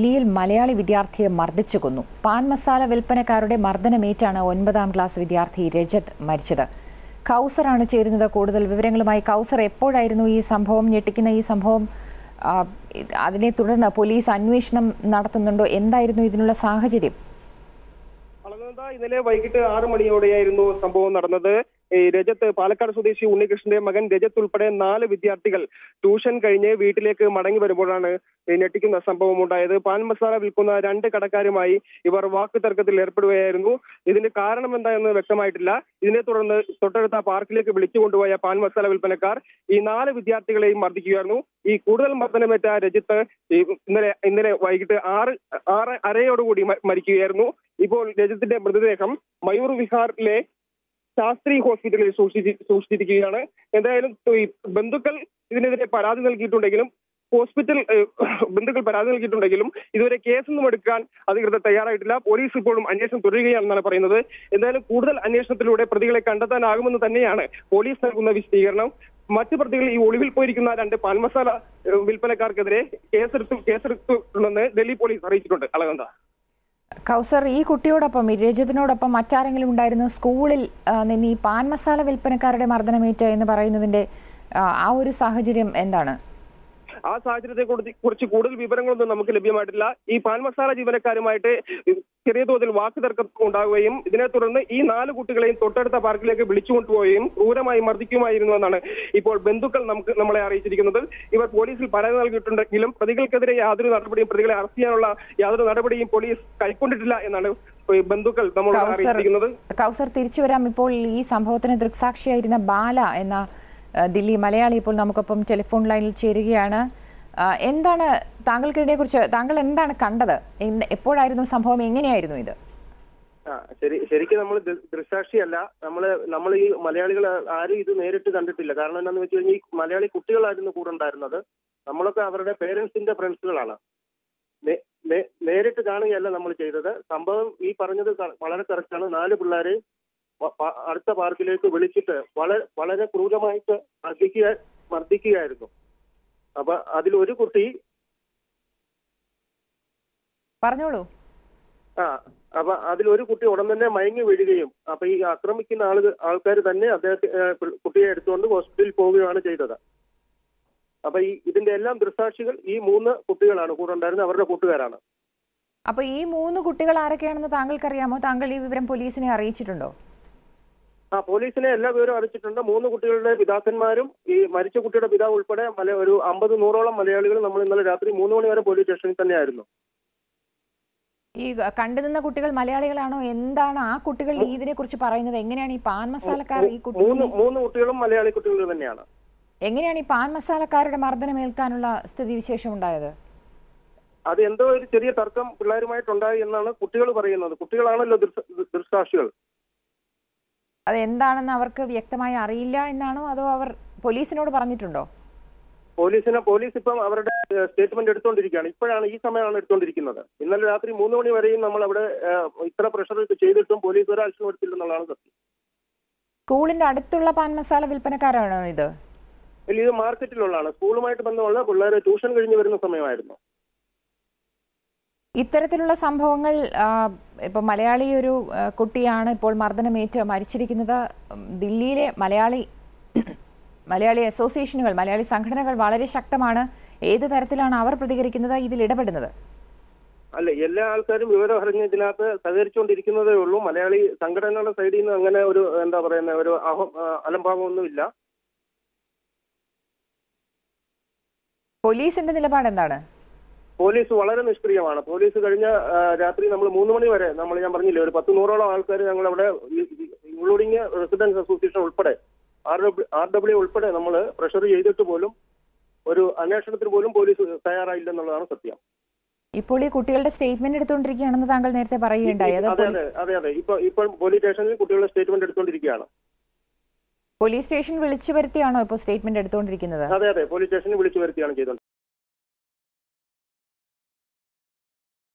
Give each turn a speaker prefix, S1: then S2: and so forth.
S1: ദില്ലിയിൽ മലയാളി വിദ്യാർത്ഥിയെ മർദ്ദിച്ചു കൊന്നു പാൻ മസാല വിൽപ്പനക്കാരുടെ മർദ്ദനമേറ്റാണ് ഒൻപതാം ക്ലാസ് വിദ്യാർത്ഥി രജത് മരിച്ചത് കൗസറാണ് ചേരുന്നത് കൂടുതൽ വിവരങ്ങളുമായി കൗസർ എപ്പോഴായിരുന്നു ഈ സംഭവം ഞെട്ടിക്കുന്ന ഈ സംഭവം ആ, ഇത് അതിനെ തുടർന്ന് പോലീസ് അന്വേഷണം നടത്തുന്നുണ്ടോ എന്തായിരുന്നു ഇതിനുള്ള സാഹചര്യം
S2: അളന്നത ഇന്നലെ വൈകിട്ട് ആറ് മണിയോടെയായിരുന്നു സംഭവം നടന്നത് ഈ രജത്ത് പാലക്കാട് സ്വദേശി ഉണ്ണികൃഷ്ണന്റെ മകൻ രജത്ത് ഉൾപ്പെടെ നാല് വിദ്യാർത്ഥികൾ ട്യൂഷൻ കഴിഞ്ഞ് വീട്ടിലേക്ക് മടങ്ങി വരുമ്പോഴാണ് ഈ ഞെട്ടിക്കുന്ന സംഭവം ഉണ്ടായത് പാൻ മസാല വിൽക്കുന്ന രണ്ട് കടക്കാരുമായി ഇവർ വാക്ക് തർക്കത്തിൽ ഏർപ്പെടുകയായിരുന്നു ഇതിന് കാരണം എന്താണെന്ന് വ്യക്തമായിട്ടില്ല ഇതിനെ തുടർന്ന് തൊട്ടടുത്ത പാർക്കിലേക്ക് വിളിച്ചു കൊണ്ടുപോയ പാൻ മസാല വിൽപ്പനക്കാർ ഈ നാല് വിദ്യാർത്ഥികളെയും മർദ്ദിക്കുകയായിരുന്നു ഈ കൂടുതൽ മർദ്ദനമേറ്റ രജിത്ത് ഈ ഇന്നലെ ഇന്നലെ വൈകിട്ട് ആറ് ആറ് അരയോടുകൂടി മ- മരിക്കുകയായിരുന്നു ഇപ്പോൾ രജത്തിന്റെ മൃതദേഹം മയൂർ വിഹാറിലെ ശാസ്ത്രി ഹോസ്പിറ്റലിൽ സൂക്ഷിച്ചി സൂക്ഷിച്ചിരിക്കുകയാണ് എന്തായാലും ഈ ബന്ധുക്കൾ ഇതിനെതിരെ പരാതി നൽകിയിട്ടുണ്ടെങ്കിലും ഹോസ്പിറ്റൽ ഏഹ്, ബന്ധുക്കൾ പരാതി നൽകിയിട്ടുണ്ടെങ്കിലും ഇതുവരെ കേസൊന്നും എടുക്കാൻ അധികൃതർ തയ്യാറായിട്ടില്ല പോലീസ് ഇപ്പോഴും അന്വേഷണം തുടരുകയാണെന്നാണ് പറയുന്നത് എന്തായാലും കൂടുതൽ അന്വേഷണത്തിലൂടെ പ്രതികളെ കണ്ടെത്താനാകുമെന്ന് തന്നെയാണ് പോലീസ് നൽകുന്ന വിശദീകരണം മറ്റു പ്രതികൾ ഈ ഒളിവിൽ പോയിരിക്കുന്ന രണ്ട് പാൻമസാല ഏഹ്, വിൽപ്പനക്കാർക്കെതിരെ കേസെടുത്തു കേസെടുത്തുണ്ടെന്ന് ഡൽഹി പോലീസ് അറിയിച്ചിട്ടുണ്ട് അളകന്ത
S1: കൗസർ ഈ കുട്ടിയോടൊപ്പം ഈ രജതിനോടൊപ്പം മറ്റാരെങ്കിലും ഉണ്ടായിരുന്നു സ്കൂളിൽ ആ, നിന്ന് ഈ പാൻ മസാല വിൽപ്പനക്കാരുടെ മർദ്ദനമേറ്റ് എന്ന് പറയുന്നതിന്റെ ആ, ആ ഒരു സാഹചര്യം എന്താണ്
S2: ആ സാഹചര്യത്തെ കുറിച്ച് കുറിച്ച് കൂടുതൽ വിവരങ്ങളൊന്നും നമുക്ക് ലഭ്യമായിട്ടില്ല ഈ പാൻ മസാല ജീവനക്കാരുമായിട്ട് ചെറിയ തോതിൽ വാക്ക് തർക്കം ഉണ്ടാവുകയും ഇതിനെ തുടർന്ന് ഈ നാല് കുട്ടികളെയും തൊട്ടടുത്ത പാർക്കിലേക്ക് വിളിച്ചു കൊണ്ടുപോവുകയും ക്രൂരമായി മർദ്ദിക്കുമായിരുന്നു എന്നാണ് ഇപ്പോൾ ബന്ധുക്കൾ നമുക്ക് നമ്മളെ അറിയിച്ചിരിക്കുന്നത് ഇവർ പോലീസിൽ പരാതി നൽകിയിട്ടുണ്ടെങ്കിലും പ്രതികൾക്കെതിരെ യാതൊരു നടപടിയും പ്രതികളെ അറസ്റ്റ് ചെയ്യാനുള്ള യാതൊരു നടപടിയും പോലീസ് കൈക്കൊണ്ടിട്ടില്ല എന്നാണ് ഈ ബന്ധുക്കൾ നമ്മളോട്
S1: കൗസർ
S2: അറിയിച്ചിരിക്കുന്നത്
S1: കൗസർ തിരിച്ചു വരാം ഇപ്പോൾ ഈ സംഭവത്തിന് ദൃക്സാക്ഷിയായിരുന്ന ബാല എന്ന ആ, ദില്ലി മലയാളി ഇപ്പോൾ നമുക്കൊപ്പം ടെലിഫോൺ ലൈനിൽ ചേരുകയാണ് ആ, എന്താണ് താങ്കൾക്ക് ഇതിനെക്കുറിച്ച് താങ്കൾ എന്താണ് കണ്ടത് എന്ത്- എപ്പോഴായിരുന്നു സംഭവം എങ്ങനെയായിരുന്നു ഇത്
S2: ആ ശരി ശരിക്കും നമ്മൾ ദൃസാക്ഷിയല്ല നമ്മൾ നമ്മൾ ഈ മലയാളികൾ ആരും ഇത് നേരിട്ട് കണ്ടിട്ടില്ല കാരണം എന്താണെന്ന് വെച്ച് കഴിഞ്ഞാൽ ഈ മലയാളി കുട്ടികളായിരുന്നു കൂടെ ഉണ്ടായിരുന്നത് നമ്മളൊക്കെ അവരുടെ പേരൻസിന്റെ ഫ്രണ്ട്സുകളാണ് നേ- നേ- നേരിട്ട് കാണുകയല്ല നമ്മൾ ചെയ്തത് സംഭവം ഈ പറഞ്ഞത് ക- വളരെ കറക്റ്റാണ് നാല് പിള്ളേരെ പ- പ- അടുത്ത പാർക്കിലേക്ക് വിളിച്ചിട്ട് വളരെ വളരെ ക്രൂരമായിട്ട് മർദ്ദിക്കുക മർദ്ദിക്കുകയായിരുന്നു അപ്പൊ അതിലൊരു കുട്ടി
S1: പറഞ്ഞോളൂ
S2: ആ അപ്പൊ അതിലൊരു കുട്ടി ഉടൻ തന്നെ മയങ്ങി വീഴുകയും അപ്പൊ ഈ ആക്രമിക്കുന്ന ആളുകൾ ആൾക്കാർ തന്നെ അദ്ദേഹത്തെ ഏ, പി- കുട്ടിയെ എടുത്തുകൊണ്ട് ഹോസ്പിറ്റലിൽ പോവുകയാണ് ചെയ്തത് അപ്പൊ ഈ ഇതിന്റെ എല്ലാം ദൃസാക്ഷികൾ ഈ മൂന്ന് കുട്ടികളാണ് കൂടെ ഉണ്ടായിരുന്നത് അവരുടെ കൂട്ടുകാരാണ്
S1: അപ്പോൾ ഈ മൂന്ന് കുട്ടികൾ ആരൊക്കെയാണെന്ന് താങ്കൾക്കറിയാമോ താങ്കൾ ഈ വിവരം പോലീസിനെ അറിയിച്ചിട്ടുണ്ടോ
S2: ആ പോലീസിനെ എല്ലാ വിവരവും അറിയിച്ചിട്ടുണ്ട് മൂന്ന് കുട്ടികളുടെ പിതാക്കന്മാരും ഈ മരിച്ച കുട്ടിയുടെ പിതാവ് ഉൾപ്പെടെ മല ഒരു അമ്പത് നൂറോളം മലയാളികൾ നമ്മൾ ഇന്നലെ രാത്രി മൂന്ന് മണി വരെ പോലീസ് സ്റ്റേഷനിൽ തന്നെയായിരുന്നു
S1: ഈ കണ്ടുനിന്ന കുട്ടികൾ മലയാളികളാണോ എന്താണ് ആ കുട്ടികൾ ഇതിനെ കുറിച്ച് പറയുന്നത് എങ്ങനെയാണ് ഈ പാൻ മസാലക്കാർ ഈ
S2: മൂന്ന്
S1: കുട്ടികളെ
S2: മൂന്ന് കുട്ടികളും മലയാളി കുട്ടികൾ തന്നെയാണ്
S1: എങ്ങനെയാണ് ഈ പാൻ മസാലക്കാരുടെ മർദ്ദനമേൽക്കാനുള്ള സ്ഥിതിവിശേഷം ഉണ്ടായത്
S2: അത് എന്തോ ഒരു ചെറിയ തർക്കം പിള്ളേരുമായിട്ടുണ്ടായി എന്നാണ് കുട്ടികൾ പറയുന്നത് കുട്ടികളാണല്ലോ ദൃസ- ദൃക്സാക്ഷികൾ
S1: അത് എന്താണെന്ന് അവർക്ക് വ്യക്തമായി അറിയില്ല എന്നാണോ അതോ അവർ പോലീസിനോട് പറഞ്ഞിട്ടുണ്ടോ
S2: പോലീസിനെ പോലീസ് ഇപ്പം അവരുടെ സ്റ്റേറ്റ്മെന്റ് എടുത്തുകൊണ്ടിരിക്കുകയാണ് ഇപ്പോഴാണ് ഈ സമയമാണ് എടുത്തുകൊണ്ടിരിക്കുന്നത് ഇന്നലെ രാത്രി മൂന്ന് മണി വരെയും നമ്മൾ അവിടെ ഏഹ്, ഇത്ര പ്രഷർ ചെയ്തിട്ടും പോലീസ് ഒരു ആക്ഷൻ എടുത്തില്ലെന്നുള്ളതാണ് സത്യം
S1: സ്കൂളിന്റെ അടുത്തുള്ള പാൻ മസാല വിൽപ്പനക്കാരാണോ ഇത്
S2: ഇതിൽ ഇത് മാർക്കറ്റിലുള്ളതാണ് സ്കൂളുമായിട്ട് ബന്ധമുള്ള പിള്ളേർ ട്യൂഷൻ കഴിഞ്ഞ് വരുന്ന സമയമായിരുന്നു
S1: ഇത്തരത്തിലുള്ള സംഭവങ്ങൾ ആ, ഇപ്പൊ മലയാളി ഒരു ആ, കുട്ടിയാണ് ഇപ്പോൾ മർദ്ദനമേറ്റ് മരിച്ചിരിക്കുന്നത് ഉം, ദില്ലിയിലെ മലയാളി മലയാളി അസോസിയേഷനുകൾ മലയാളി സംഘടനകൾ വളരെ ശക്തമാണ് ഏത് തരത്തിലാണ് അവർ പ്രതികരിക്കുന്നത് ഇതിൽ ഇടപെടുന്നത്
S2: അല്ല എല്ലാ ആൾക്കാരും വിവരം അറിഞ്ഞ് ഇതിനകത്ത് സഹകരിച്ചുകൊണ്ടിരിക്കുന്നതേ ഉള്ളൂ മലയാളി സംഘടനകളുടെ സൈഡിൽ നിന്ന് അങ്ങനെ ഒരു എന്താ പറയുന്ന ഒരു അഹം ആ, അലംഭാവമൊന്നുമില്ല
S1: പോലീസിന്റെ നിലപാട് എന്താണ്
S2: പോലീസ് വളരെ നിഷ്ക്രിയമാണ് പോലീസ് കഴിഞ്ഞ ആ, രാത്രി നമ്മൾ മൂന്ന് മണി വരെ നമ്മൾ ഞാൻ പറഞ്ഞില്ലേ ഒരു പത്ത് നൂറോളം ആൾക്കാർ ഞങ്ങൾ അവിടെ ഇൻക്ലൂഡിങ് റെസിഡൻസ് അസോസിയേഷൻ ഉൾപ്പെടെ ആർ ഡബ്ല്യു ആർ ഡബ്ല്യു ഉൾപ്പെടെ നമ്മൾ പ്രഷർ ചെയ്തിട്ട് പോലും ഒരു അന്വേഷണത്തിന് പോലും പോലീസ് തയ്യാറായില്ലെന്നുള്ളതാണ് സത്യം
S1: ഇപ്പോൾ ഈ കുട്ടികളുടെ സ്റ്റേറ്റ്മെന്റ് എടുത്തുകൊണ്ടിരിക്കുകയാണെന്ന് താങ്കൾ നേരത്തെ പറയുകയുണ്ടായി അത്
S2: അതെ
S1: പോലീ-
S2: അതെ അതെ അതെ ഇപ്പൊ ഇപ്പൊ പോലീസ് സ്റ്റേഷനിൽ കുട്ടികളുടെ സ്റ്റേറ്റ്മെന്റ് എടുത്തുകൊണ്ടിരിക്കുകയാണ്
S1: പോലീസ് സ്റ്റേഷൻ വിളിച്ചു വരുത്തിയാണോ ഇപ്പോൾ സ്റ്റേറ്റ്മെന്റ് എടുത്തുകൊണ്ടിരിക്കുന്നത്
S2: അതെ അതെ പോലീസ് സ്റ്റേഷനിൽ വിളിച്ചു വരുത്തിയാണ് ചെയ്തത്